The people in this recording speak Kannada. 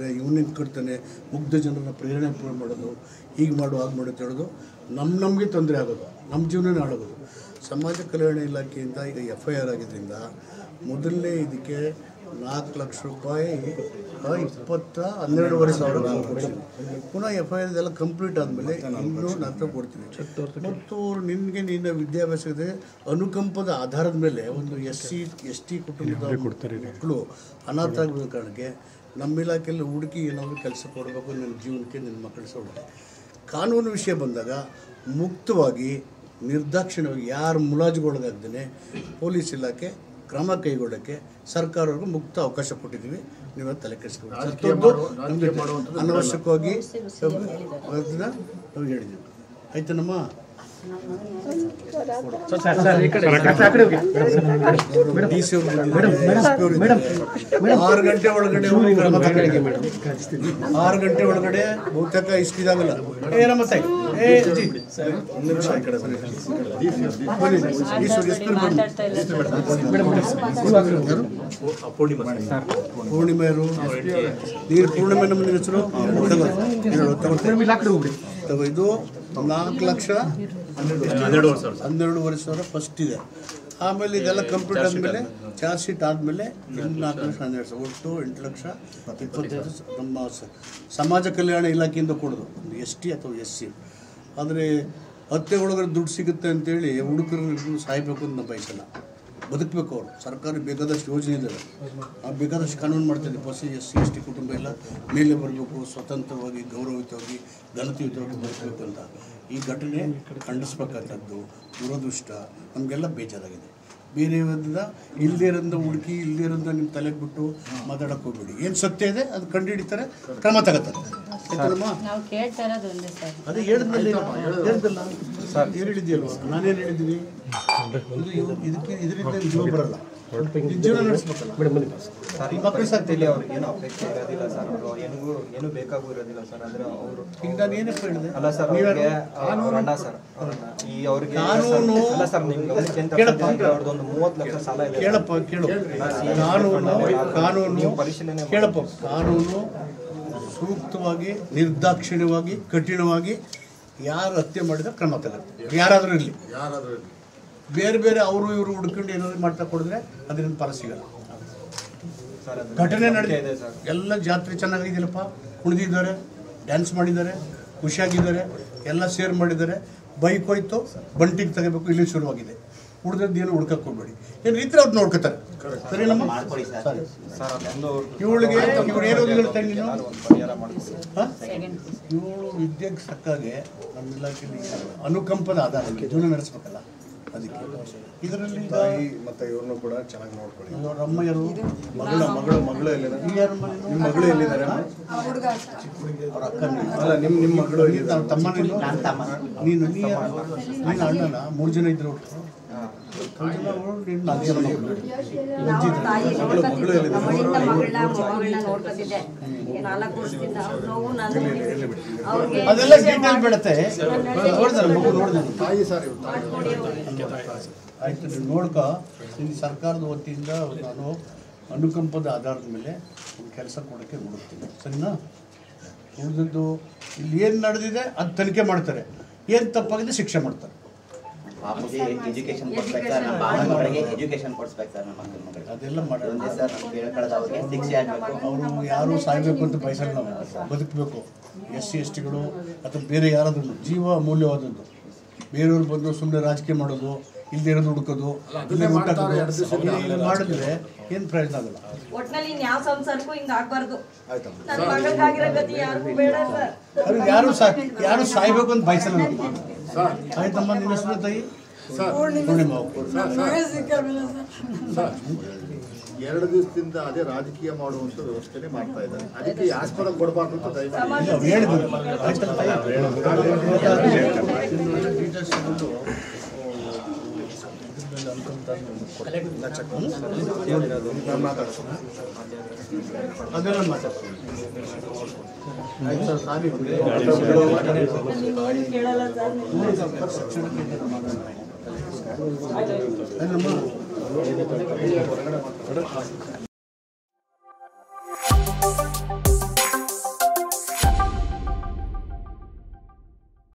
ಇವನಿಗೆ ಕೊಡ್ತಾನೆ ಮುಗ್ಧ ಜನರನ್ನ ಪ್ರೇರಣೆ ಪೂರ್ಣ ಮಾಡೋದು ಹೀಗೆ ಮಾಡು ಹಾಗೆ ಮಾಡು ಅಂತ ಹೇಳೋದು ನಮ್ಮ ನಮಗೆ ತೊಂದರೆ ಆಗೋದು ನಮ್ಮ ಜೀವನನೇ ಹಾಳಾಗೋದು ಸಮಾಜ ಕಲ್ಯಾಣ ಇಲಾಖೆಯಿಂದ ಈಗ ಎಫ್ ಐ ಆರ್ ಆಗಿದ್ದರಿಂದ ಮೊದಲನೇ ಇದಕ್ಕೆ ನಾಲ್ಕು ಲಕ್ಷ ರೂಪಾಯಿ ಆ, ಇಪ್ಪತ್ತ ಹನ್ನೆರಡುವರೆ ಸಾವಿರ ನಾನು ಕೊಡ್ತೀನಿ ಪುನಃ ಎಫ್ ಐ ಆರ್ ಇದೆಲ್ಲ ಕಂಪ್ಲೀಟ್ ಆದಮೇಲೆ ಇನ್ನೂ ನಾಲ್ಕು ಕೊಡ್ತೀನಿ ಮತ್ತು ನಿನಗೆ ನಿನ್ನ ವಿದ್ಯಾಭ್ಯಾಸದ ಅನುಕಂಪದ ಆಧಾರದ ಮೇಲೆ ಒಂದು ಎಸ್ ಸಿ ಎಸ್ ಟಿ ಕುಟುಂಬದ ಮಕ್ಕಳು ಅನಾಥ ಆಗಿರೋ ಕಾರಣಕ್ಕೆ ನಮ್ಮ ಇಲಾಖೆಯಲ್ಲಿ ಹುಡುಕಿ ಏನಾದರೂ ಕೆಲಸ ಕೊಡಬೇಕು ನನ್ನ ಜೀವನಕ್ಕೆ ನಿನ್ನ ಮಕ್ಕಳು ಸೌಲಭ್ಯ ಕಾನೂನು ವಿಷಯ ಬಂದಾಗ ಮುಕ್ತವಾಗಿ ನಿರ್ದಾಕ್ಷಿಣ್ಯವಾಗಿ ಯಾರು ಮುಲಾಜಿಗೊಳಗಾಗ್ದೇ ಪೊಲೀಸ್ ಇಲಾಖೆ ಕ್ರಮ ಕೈಗೊಳ್ಳೋಕ್ಕೆ ಸರ್ಕಾರವ್ರಿಗೂ ಮುಕ್ತ ಅವಕಾಶ ಕೊಟ್ಟಿದ್ದೀವಿ ನೀವು ತಲೆ ಕೆಡಿಸ್ಕೊಂಡು ಅನವಶ್ಯಕವಾಗಿ ಅದನ್ನ ನಾವು ಹೇಳಿದ್ದೀವಿ ಆಯ್ತನಮ್ಮ ಡಿ ಸಿ ಆರು ಗಂಟೆ ಒಳಗಡೆ ಹೋಗಿ ಕ್ರಮ ತಗೊಳ್ಳಿ. ಆರು ಗಂಟೆ ಒಳಗಡೆ ಬಹುತೇಕ ಇಸ್ಕಿದಾಗಲ್ಲ ಏನಮ್ಮ ತಾಯಿ ಏ ಅಜ್ಜಿ ಒಂದು ನಿಮಿಷ ಈ ಕಡೆ ಬನ್ನಿ. ಬನ್ನಿ, ಈ ಸು- ಇಸ್ಪೀರ್ ಬನ್ನಿ. ಯಾರು? ಪೂರ್ಣಿಮೆಯರು ನೀರು ಪೂರ್ಣಿಮೆ ನಮ್ಮ ಹೆಸರು ತಗೋ. ಹೇಳು, ತಗೋ. ತಗೋ, ಇದು ನಾಲ್ಕು ಲಕ್ಷ ಹನ್ನೆರಡುವರೆ ಸಾವಿರ ಫಸ್ಟ್ ಇದೆ ಆಮೇಲೆ ಇದೆಲ್ಲ ಕಂಪ್ಲೀಟ್ ಆದಮೇಲೆ ಚಾರ್ಜ್ ಶೀಟ್ ಆದಮೇಲೆ ಇನ್ನು ನಾಲ್ಕು ಲಕ್ಷ ಹನ್ನೆರಡು ಸಾವಿರ ಒಟ್ಟು ಎಂಟು ಲಕ್ಷ ಇಪ್ಪತ್ತೈದು ಸ- ನಮ್ಮ ಸ- ಸಮಾಜ ಕಲ್ಯಾಣ ಇಲಾಖೆಯಿಂದ ಕೊಡೋದು ಒಂದು ಎಸ್ ಟಿ ಅಥವಾ ಎಸ್ ಸಿ ಆದರೆ ಹತ್ಯೆ ಒಳಗಡೆ ದುಡ್ಡು ಸಿಗುತ್ತೆ ಅಂತೇಳಿ ಹುಡುಗರು ಸಾಯ್ಬೇಕು ಅಂತ ನಾವು ಬಯಸಲ್ಲ ಬದುಕಬೇಕು ಅವರು ಸರ್ಕಾರ ಬೇಕಾದಷ್ಟು ಯೋಜನೆ ಇದ್ದಾವೆ ಆ ಬೇಕಾದಷ್ಟು ಕಾನೂನು ಮಾಡ್ತಿದೆ ಬಸ್ ಎಸ್ ಸಿ ಎಸ್ ಟಿ ಕುಟುಂಬ ಎಲ್ಲ ಮೇಲೆ ಬರಬೇಕು ಸ್ವತಂತ್ರವಾಗಿ ಗೌರವಯುತವಾಗಿ ಘನತೆಯುತವಾಗಿ ಬದುಕಬೇಕು ಅಂತ ಈ ಘಟನೆ ಖಂಡಿಸ್ಬೇಕಂಥದ್ದು ದುರದೃಷ್ಟ ನಮಗೆಲ್ಲ ಬೇಜಾರಾಗಿದೆ ಬೇರೆಯವರಿಂದ ಇಲ್ಲದೇ ಇರೋದ್ರಿಂದ ಹುಡುಕಿ ಇಲ್ಲದೇ ಇರೋದ್ರಿಂದ ನಿಮ್ಮ ತಲೆಗೆ ಬಿಟ್ಟು ಮಾತಾಡಕ್ಕೆ ಹೋಗ್ಬೇಡಿ ಏನು ಸತ್ಯ ಇದೆ ಅದು ಕಂಡುಹಿಡಿತಾರೆ ಕ್ರಮ ತಗೋತಾರೆ ಆಯ್ತಲ್ಲಮ್ಮ ನಾವು ಕೇಳ್ತಾ ಇರೋದು ಒಂದೇ ಸರ್ ಅದೇ ಹೇಳಿದ್ನಲ್ಲಿ ಹೇಳಿದ್ದಲ್ಲ ಏನು ಹೇಳಿದ್ಯಲ್ವ ನಾನೇನು ಹೇಳಿದ್ದೀನಿ ಇದು ಇವ್- ಇದಕ್ಕೆ ಇದರಿಂದ ಜೀವ ಬರಲ್ಲ ಈ ಜೀವನ ನಡೆಸ್ಬೇಕಲ್ಲ ಈ ಮಕ್ಕಳು ಸಾಕ್ತಿಲ್ಲ ಅವ್ರಿಗೆ ಏನು ಅಪೇಕ್ಷೆ ಇರೋದಿಲ್ಲ ಸರ್ ಅವರು ಏನಿಗೂ ಏನು ಬೇಕಾಗೂ ಇರೋದಿಲ್ಲ ಸರ್ ಅಂದ್ರೆ ಅವರು ಈಗ ನಾನು ಏನಪ್ಪ ಹೇಳಿದೆ ಅಲ್ಲ ಸರ್ ನೀವ್ಯಾರು? ಅವ್ರಿಗೆ ಅವ್ರ ಅಣ್ಣ ಸರ್ ಅವ್ರನ್ನ ಈ ಅವ್ರಿಗೆ ಕಾನೂನು ಅಲ್ಲ ಸರ್ ನಿಮ್ಗೆ ಗಮನಕ್ಕೆ ಎಂತ ಕೇಳಪ್ಪ. ಅಂದ್ರೆ ಅವ್ರದ್ದೊಂದು ಮೂವತ್ತು ಲಕ್ಷ ಸಾಲ ಇದೆ ಸರ್. ಕೇಳಪ್ಪ ಕೇಳು ಕಾನೂನು ಕಾನೂನು ನೀವು ಪರಿಶೀಲನೆ ಮಾಡಿ. ಕೇಳಪ್ಪ ಕಾನೂನು ಸೂಕ್ತವಾಗಿ ನಿರ್ದಾಕ್ಷಿಣ್ಯವಾಗಿ ಕಠಿಣವಾಗಿ ಯಾರು ಹತ್ಯೆ ಮಾಡಿದ ಕ್ರಮ ತಗುತ್ತೆ ಯಾರಾದರೂ ಇರಲಿ ಬೇರೆ ಬೇರೆ ಅವರು ಇವರು ಹುಡ್ಕೊಂಡು ಏನಾದ್ರು ಮಾಡ್ತಾ ಕೊಡಿದ್ರೆ ಅದರಿಂದ ಫಲ ಸಿಗಲ್ಲ ಸರ್ ಅದು ಘಟನೆ ನಡೆದಿದೆ ಇದೆ ಸರ್ ಎಲ್ಲ ಜಾತ್ರೆ ಚೆನ್ನಾಗಿದೆಯಲ್ಲಪ್ಪ ಕುಣಿದಿದ್ದಾರೆ ಡ್ಯಾನ್ಸ್ ಮಾಡಿದ್ದಾರೆ ಖುಷಿಯಾಗಿದ್ದಾರೆ ಎಲ್ಲ ಸೇರ್ ಮಾಡಿದ್ದಾರೆ ಬೈಕ್ ಹೋಯ್ತು ಬಂಟಿಗೆ ತೆಗಿಬೇಕು ಇಲ್ಲಿ ಶುರುವಾಗಿದೆ ಉಳಿದದ್ದು ಏನು ಹುಡ್ಕಕ್ಕೆ ಹೋಗ್ಬೇಡಿ ಏನು ರೀತಿ ಅವ್ರು ನೋಡ್ಕೋತಾರೆ ಸರಿ ನಮ್ಮ ಸರಿ ಸರ್ ಅದೊಂದು ಇವಳಿಗೆ ಇವ್ರು ಏನೋ ಹೇಳ್ತಾ ನೀನು ಒಂದು ಪರಿಹಾರ ಮಾಡಿ ಹಾ? ಇವಳು ವಿದ್ಯೆಗೆ ಸಕ್ಕಾಗೆ ನಮ್ಮ ಇಲಾಖೆಯಲ್ಲಿ ಅನುಕಂಪದ ಆಧಾರ ಜೀವನ ನಡೆಸ್ಬೇಕಲ್ಲ ಅದಕ್ಕೆ ಇದರಲ್ಲಿ ತಾಯಿ ಮತ್ತೆ ಇವ್ರನ್ನು ಕೂಡ ಚೆನ್ನಾಗಿ ನೋಡ್ಕೊಳ್ಳಿ ಇವ್ರ ಅಮ್ಮಯ್ಯರು ಮಗಳ ಮಗಳು ಮಗಳು ಎಲ್ಲಿದ್ದಾರೆ ಈ ಯಾರ ಮನೆ? ನಿಮ್ಮ ಮಗಳು ಎಲ್ಲಿದ್ದಾರೆ ಅವ್ರ ಅಕ್ಕ ನೀನು. ಅಲ್ಲ ನಿಮ್ಮ ನಿಮ್ಮ ಮಗಳು ನೀನು ನನ್ನ ತಮ್ಮ ನೀನು ನೀನು ನೀ ಯಾರು? ನೀನು ಅಣ್ಣನ ಮೂರು ಜನ ಇದ್ರು ಒಟ್ಟು. ಮೂರು ಜನ ಅವ್ರು, ನೀನು ನಾಲ್ಕು ಜನ ಮಕ್ಕಳು. ಮಗಳು ಮಗಳು ಎಲ್ಲಿದ್ದಾರೆ ನಮ್ಮನೆಯಿಂದ ಮಗಳನ್ನ ಮೊಮ್ಮಗಳನ್ನ ನೋಡ್ಕೊತಿದ್ದೆ ನಾಲ್ಕು ವರ್ಷದಿಂದ ಅವ್ರ ನೋವು ನಾನು ಅವ್ರಿಗೆ ಅದೆಲ್ಲ ಡೀಟೇಲ್ ಬೀಳುತ್ತೆ ನೋಡಿದಾರೆ ಮಗು ನೋಡಿದಾನೆ ತಾಯಿ ಸರ್ ಇವ್ರು ತಾಯಿ ಆಯ್ತು ನೀವು ನೋಡ್ಕೊ ನಿನ್ನ ಸರ್ಕಾರದ ವತಿಯಿಂದ ನಾನು ಅನುಕಂಪದ ಆಧಾರದ ಮೇಲೆ ಒಂದು ಕೆಲಸ ಕೊಡೋಕ್ಕೆ ಹುಡುಕ್ತೀನಿ ಸರಿನಾ ಉಳಿದದ್ದು ಇಲ್ಲಿ ಏನು ನಡೆದಿದೆ ಅದು ತನಿಖೆ ಮಾಡ್ತಾರೆ ಏನು ತಪ್ಪಾಗಿದೆ ಶಿಕ್ಷೆ ಮಾಡ್ತಾರೆ ಪಾಪುಗೆ ಎಜುಕೇಶನ್ ಕೊಡ್ಬೇಕು ಸರ್ ನಮ್ಮ ಭಾವನ ಮಗಳಿಗೆ ಎಜುಕೇಶನ್ ಕೊಡ್ಸ್ಬೇಕು ಸರ್ ನಮ್ಮ ಮಕ್ಕಳ ಮಗಳಿಗೆ ಅದೆಲ್ಲ ಮಾಡೋಣ ಒಂದೇ ಸರ್ ನಮ್ಮ ಕೇಳ್ಕೊಳ್ಳೋದು ಅವ್ರಿಗೆ ಶಿಕ್ಷೆ ಆಗ್ಬೇಕು ಅವರು ಯಾರು ಸಾಯ್ಬೇಕು ಅಂತ ಬಯಸಲ್ಲ ನಾವು ಬದುಕಬೇಕು ಎಸ್ ಸಿ ಎಸ್ ಟಿಗಳು ಅಥವಾ ಬೇರೆ ಯಾರಾದ್ರೂ ಜೀವ ಅಮೂಲ್ಯವಾದದ್ದು ಬೇರೆಯವ್ರು ಬಂದು ಸುಮ್ಮನೆ ರಾಜಕೀಯ ಮಾಡೋದು ಇಲ್ಲದೆ ಇರೋದು ಹುಡುಕೋದು ಇಲ್ಲೇ ಊಟ ಹಾಕೋದು, ಇಲ್ಲಿ ಮಾಡಿದ್ರೆ ಏನು ಪ್ರಯೋಜನ ಆಗಲ್ಲ ಒಟ್ನಲ್ಲಿ ಇನ್ ಯಾವ ಸಂಸಾರಕ್ಕೂ ಹಿಂಗ ಆಗ್ಬಾರ್ದು ನನ್ನ ಮಗನಿಗಾಗಿರೋ ಗತಿ ಯಾರಿಗೂ ಬೇಡ ಸರ್ ಅದು ಯಾರು ಸಾ ಯಾರು ಸಾಯ್ಬೇಕು ಅಂತ ಬಯಸಲ್ಲ ನಾವು ಆಯ್ತಮ್ಮ ನಿನ್ನ ಹೆಸರು ತಾಯಿ ಪೂರ್ಣಿಮಾ ಎರಡು ದಿವಸದಿಂದ ಅದೇ ರಾಜಕೀಯ ಮಾಡುವಂತ ವ್ಯವಸ್ಥೆನೆ ಮಾಡ್ತಾ ಇದ್ದಾರೆ ಅದಕ್ಕೆ ಈ ಆಸ್ಪದ ಕೊಡಬಾರ್ದು ಅಂತ ದಯಮಾಡಿ ಇಲ್ಲ, ಅವ್ರು ಹೇಳಿದ್ರು ಆಯ್ತಲ್ಲ ತಾಯಿ ಡೀಟೇಲ್ಸ್ ತಗೊಂಡು ಅದೆಲ್ಲ ಮಾತಾಡ್ತೀನಿ ಆಯ್ತು ಸರ್ ಸಾರಿ ನೀವೇನು ಕೇಳಲ್ಲ ಸರ್ ಏನಮ್ಮ